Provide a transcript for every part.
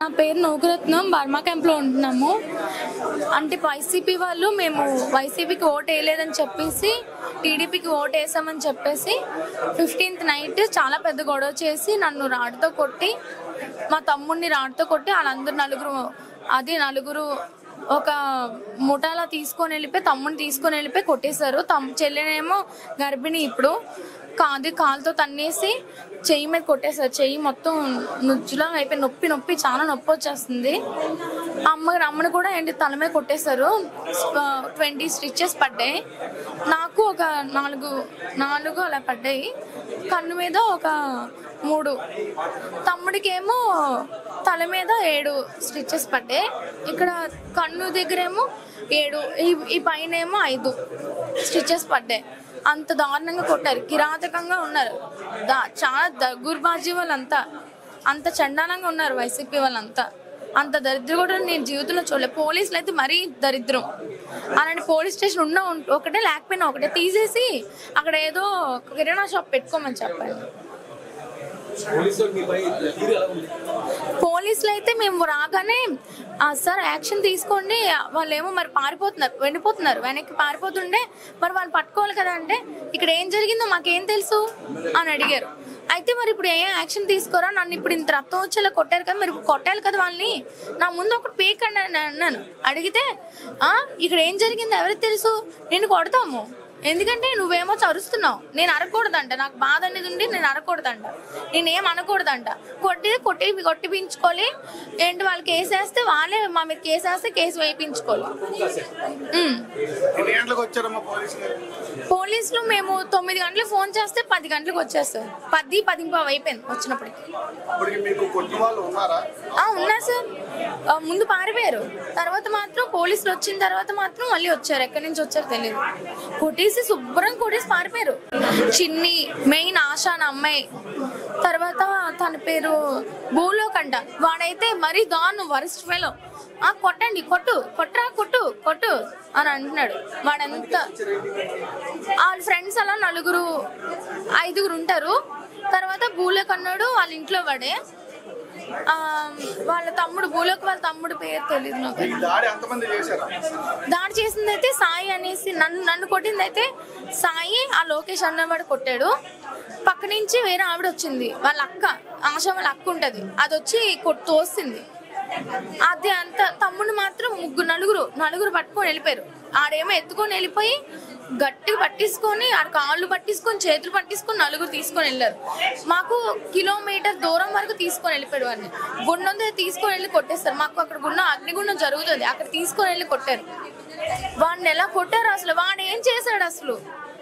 నా పేరు నౌకరత్నం బర్మా క్యాంప్లో ఉంటున్నాము అంటే వైసీపీ వాళ్ళు మేము వైసీపీకి ఓట్ వేయలేదని చెప్పేసి టీడీపీకి ఓట్ వేసామని చెప్పేసి ఫిఫ్టీన్త్ నైట్ చాలా పెద్ద గొడవ చేసి నన్ను రాడ్తో కొట్టి మా తమ్ముడిని రాడ్తో కొట్టి వాళ్ళందరూ నలుగురు అది నలుగురు ఒక ముఠాలా తీసుకొని వెళ్ళిపోయి తమ్ముడిని తీసుకొని వెళ్ళిపోయి కొట్టేశారు తమ్ చెల్లెనేమో గర్భిణి ఇప్పుడు కాది కాలుతో తన్నేసి చెయ్యి మీద కొట్టేశారు చెయ్యి మొత్తం నుజ్జులా అయిపోయి నొప్పి నొప్పి చాలా నొప్పి వచ్చేస్తుంది అమ్మ అమ్మని కూడా ఏంటి తల మీద కొట్టేశారు ట్వంటీ స్టిచెస్ పడ్డాయి నాకు ఒక నాలుగు నాలుగు అలా పడ్డాయి కన్ను మీద ఒక మూడు తమ్ముడికి ఏమో తల మీద ఏడు స్టిచెస్ పడ్డాయి ఇక్కడ కన్ను దగ్గరేమో ఏడు ఈ ఈ పైన ఏమో ఐదు స్టిచెస్ పడ్డాయి అంత దారుణంగా కొట్టారు కిరాతకంగా ఉన్నారు దా చాలా దగుర్బాజీ వాళ్ళంతా అంత చండాలంగా ఉన్నారు వైసీపీ వాళ్ళంతా అంత దరిద్రం కూడా నేను జీవితంలో చూడలేదు పోలీసులు అయితే మరీ దరిద్రం అలాంటి పోలీస్ స్టేషన్ ఉన్న ఉం- ఒకటే లేకపోయినా ఒకటే తీసేసి అక్కడ ఏదో కిరాణా షాప్ పెట్టుకోమని చెప్పండి పోలీసులు మీపై తీరు ఎలా ఉంది పోలీసులు అయితే మేము రాగానే "ఆ, సార్ యాక్షన్ తీసుకోండి వాళ్ళు ఏమో మరి పారిపోతున్నారు వెళ్ళిపోతున్నారు వెనక్కి పారిపోతుండే మరి వాళ్ళు పట్టుకోవాలి కదా అంటే ఇక్కడ ఏం జరిగిందో మాకేం తెలుసు అని అడిగారు అయితే మరి ఇప్పుడు ఏ యాక్షన్ తీసుకోరా నన్ను ఇప్పుడు ఇంత రక్తం వచ్చేలా కొట్టారు కదా మీరు కొట్టాలి కదా వాళ్ళని నా ముందు ఒకటి పీకండి అని అన్నాను అడిగితే "ఆ, ఇక్కడ ఏం జరిగిందో ఎవరికి తెలుసు నేను కొడతాము ఎందుకంటే నువ్వేమో చరుస్తున్నావు నేను అరకూడదంట నాకు బాధ అనేది ఉండి నేను అరకూడదంట నేనేం అనకూడదంట కొట్టి కొట్టి కొట్టిపించుకోవాలి ఏంటి వాళ్ళు కేసు వేస్తే వాళ్ళే మా మీద కేసు వేస్తే కేసు వేయించుకోవాలి ఉమ్. ఎన్ని గంటలకు వచ్చారమ్మా పోలీసులు పోలీసులు మేము తొమ్మిది గంటలకు ఫోన్ చేస్తే పది గంటలకు వచ్చేస్తారు పది పది పావు అయిపోయింది వచ్చినప్పటికి ఇప్పటికి మీకు కొట్టిన వాళ్ళు ఉన్నారా ఆ, ఉన్నారు సార్ ఆ, ముందు పారిపోయారు తర్వాత మాత్రం పోలీసులు వచ్చిన తర్వాత మాత్రం మళ్ళీ వచ్చారు ఎక్కడి నుంచి వచ్చారో తెలియదు కొట్టేసి శుభ్రం కొట్టేసి పారిపోయారు చిన్ని మెయిన్ ఆశ అనే అమ్మాయి తర్వాత తన పేరు భూలోకంట వాడైతే మరీ దాను వరిస్ట్ ఫెలో ఆ కొట్టండి కొట్టు కొట్టరా కొట్టు కొట్టు అని అంటున్నాడు వాడంతా వాళ్ళ ఫ్రెండ్స్ అలా నలుగురు ఐదుగురు ఉంటారు తర్వాత భూలోక్ అన్నాడు వాళ్ళ ఇంట్లో వాడే ఆ, వాళ్ళ తమ్ముడు భూలోక్ వాళ్ళ తమ్ముడు పేరు తెలియదు నాకు ఈ దాడి ఎంతమంది చేశారా దాడి చేసింది అయితే సాయి అనేసి నన్ను నన్ను కొట్టింది అయితే సాయి ఆ లోకేష్ అన్నవాడు కొట్టాడు పక్క నుంచి వేరే ఆవిడ వచ్చింది వాళ్ళ అక్క ఆశ వాళ్ళ అక్క ఉంటది అది వచ్చి కొట్- తోసింది అది అంత తమ్ముడు మాత్రం ముగ్గురు నలుగురు నలుగురు పట్టుకొని వెళ్ళిపోయారు ఆడేమో ఎత్తుకొని వెళ్ళిపోయి గట్టిగా పట్టించుకొని ఆడ కాళ్ళు పట్టించుకొని చేతులు పట్టించుకొని నలుగురు తీసుకొని వెళ్ళారు మాకు కిలోమీటర్ దూరం వరకు తీసుకొని వెళ్ళిపోయాడు వాడిని గుండం దగ్గర తీసుకొని వెళ్ళి కొట్టేస్తారు మాకు అక్కడ గుండం అగ్నిగుండం జరుగుతుంది అక్కడ తీసుకొని వెళ్ళి కొట్టారు వాడిని ఎలా కొట్టారు అసలు వాడు ఏం చేశాడు అసలు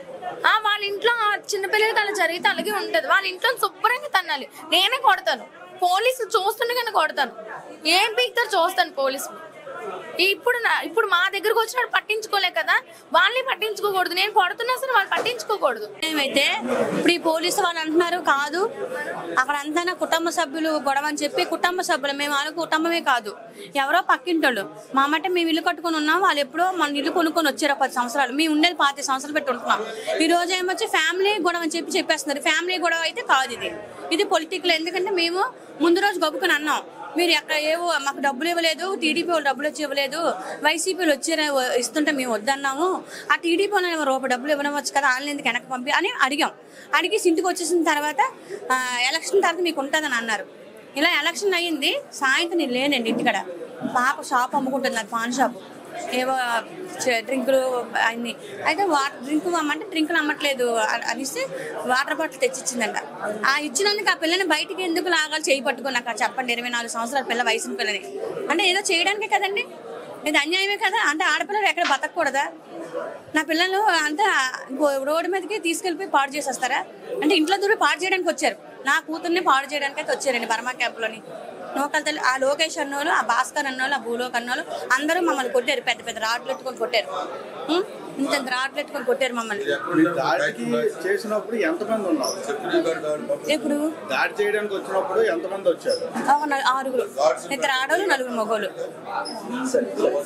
ఆ వాళ్ళ ఇంట్లో ఆ చిన్నపిల్లలకి అలా జరిగితే అలాగే ఉంటది వాళ్ళ ఇంట్లో శుభ్రంగా తన్నాలి నేనే కొడతాను పోలీసులు చూస్తుండగానే కొడతాను ఏం పీకుతారు చూస్తాను పోలీసులు ఇప్పుడు నా ఇప్పుడు మా దగ్గరకు వచ్చినప్పుడు పట్టించుకోలే కదా వాళ్ళని పట్టించుకోకూడదు నేను కొడుతున్నా సరే వాళ్ళు పట్టించుకోకూడదు ఏమైతే ఇప్పుడు ఈ పోలీసు వాళ్ళు అంటున్నారు కాదు అక్కడ అంతా కుటుంబ సభ్యులు గొడవ అని చెప్పి కుటుంబ సభ్యులు మేము వాళ్ళ కుటుంబమే కాదు ఎవరో పక్కింటోళ్ళు మా అమ్మంటే మేము ఇల్లు కట్టుకొని ఉన్నాం వాళ్ళు ఎప్పుడో మన ఇల్లు కొనుక్కొని వచ్చారు పది సంవత్సరాలు మేము ఉండేది పాతి సంవత్సరాలు పెట్టి ఉంటున్నాం ఈ రోజు ఏమొచ్చి ఫ్యామిలీ గొడవ అని చెప్పి చెప్పేస్తున్నారు ఫ్యామిలీ గొడవ అయితే కాదు ఇది ఇది పొలిటికల్ ఎందుకంటే మేము ముందు రోజు గబుకుని అన్నాం మీరు ఎక్కడ ఏవో మాకు డబ్బులు ఇవ్వలేదు టీడీపీ వాళ్ళు డబ్బులు వచ్చి ఇవ్వలేదు వైసీపీలు వచ్చి ఇస్తుంటే మేము వద్దన్నాము ఆ టీడీపీ వాళ్ళు రూపాయి డబ్బులు ఇవ్వనవచ్చు కదా వాళ్ళని ఎందుకు వెనక్కి పంపి అని అడిగాం అడిగి ఇంటికి వచ్చేసిన తర్వాత ఆ, ఎలక్షన్ తర్వాత మీకు ఉంటుందని అన్నారు ఇలా ఎలక్షన్ అయ్యింది సాయంత్రం నేను లేనండి ఇంటికాడ పాప షాప్ అమ్ముకుంటుంది నాకు పాన్ షాప్ ఏవో చ- డ్రింకులు అన్ని అయితే వాటర్ డ్రింక్ అమ్మంటే డ్రింకులు అమ్మట్లేదు అ- అనేసి వాటర్ బాటిల్ తెచ్చిచ్చిందంట ఆ ఇచ్చినందుకు ఆ పిల్లని బయటికి ఎందుకు లాగాలి చేయి పట్టుకొని నాకు చెప్పండి ఇరవై నాలుగు సంవత్సరాల పిల్ల వయసున్న పిల్లని అంటే ఏదో చేయడానికే కదండి ఇది అన్యాయమే కదా అంటే ఆడపిల్లలు ఎక్కడ బతకూడదా నా పిల్లలు అంతా ఇంకో రోడ్డు మీదకి తీసుకెళ్ళిపోయి పాడు చేసేస్తారా అంటే ఇంట్లో దూరం పాడు చేయడానికి వచ్చారు నా కూతుర్ని పాడు చేయడానికి అయితే వచ్చారండి బర్మా క్యాంప్లోని నూకల తల్లి ఆ లోకేష్ అన్నోళ్ళు ఆ భాస్కర్ అన్నోళ్ళు ఆ భూలోక్ అన్నోళ్ళు అందరూ మమ్మల్ని కొట్టారు పెద్ద పెద్ద రాడ్లు ఎట్టుకొని కొట్టారు ఉం? ఇంత ఇంత రాడ్లు ఎట్టుకొని కొట్టారు మమ్మల్ని ఈ దాడికి చేసినప్పుడు ఎంతమంది ఉన్నారు ఇప్పుడు దాడి చేయడానికి వచ్చినప్పుడు ఎంతమంది వచ్చారు ఒక నలు- ఆరుగురు ఇద్దరు ఆడవాళ్ళు నలుగురు మగవాళ్ళు